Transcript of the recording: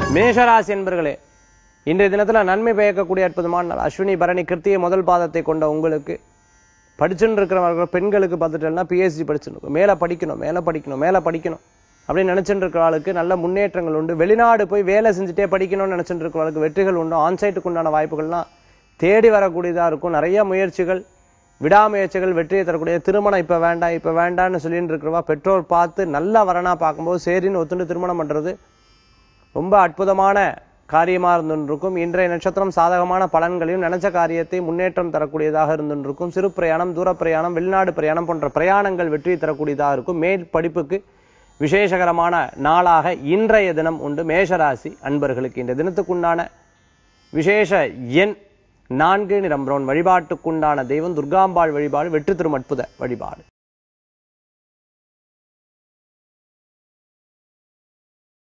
மேஷராசி என்பர்களே இன்றைய தினத்துல நன்மை பயக்கக்கூடிய அற்புதமான நாள் அஸ்வினி பரணி கிருத்திய முதல் பாதத்தை கொண்ட உங்களுக்கு படிச்சுட்டு இருக்கிறவர்கள் பெண்களுக்கு பார்த்துட்டோம்னா பிஎஸ்சி படிச்சுட்டு மேல படிக்கணும் மேல படிக்கணும் மேல படிக்கணும் அப்படின்னு நினைச்சுட்டு இருக்கிறவளுக்கு நல்ல முன்னேற்றங்கள் உண்டு வெளிநாடு போய் வேலை செஞ்சுட்டே படிக்கணும்னு நினைச்சுட்டு இருக்கிறவளுக்கு வெற்றிகள் உண்டு ஆன்சைட்டுக்கு உண்டான வாய்ப்புகள்லாம் தேடி வரக்கூடியதா இருக்கும் நிறைய முயற்சிகள் விடாமுயற்சிகள் வெற்றியை தரக்கூடிய திருமணம் இப்ப வேண்டாம் இப்ப வேண்டாம்னு சொல்லிட்டு இருக்கிறவா பெற்றோர் பார்த்து நல்ல வரனா பார்க்கும்போது சரின்னு ஒத்துண்டு திருமணம் பண்றது ரொம்ப அற்புதமான காரியமா இருந்துருக்கும் இன்றைய நட்சத்திரம் சாதகமான பலன்களையும் நினைச்ச காரியத்தை முன்னேற்றம் தரக்கூடியதாக இருந்துருக்கும் சிறு பிரயாணம் தூர பிரயாணம் வெளிநாடு பிரயாணம் போன்ற பிரயாணங்கள் வெற்றி தரக்கூடியதாக இருக்கும் மேல் படிப்புக்கு விசேஷகரமான நாளாக இன்றைய தினம் உண்டு மேஷராசி அன்பர்களுக்கு இந்த தினத்துக்குண்டான விசேஷ எண் நான்கு நிறம் பிரவுன் வழிபாட்டுக்குண்டான தெய்வம் துர்காம்பாள் வழிபாடு வெற்றி திருமட்புத வழிபாடு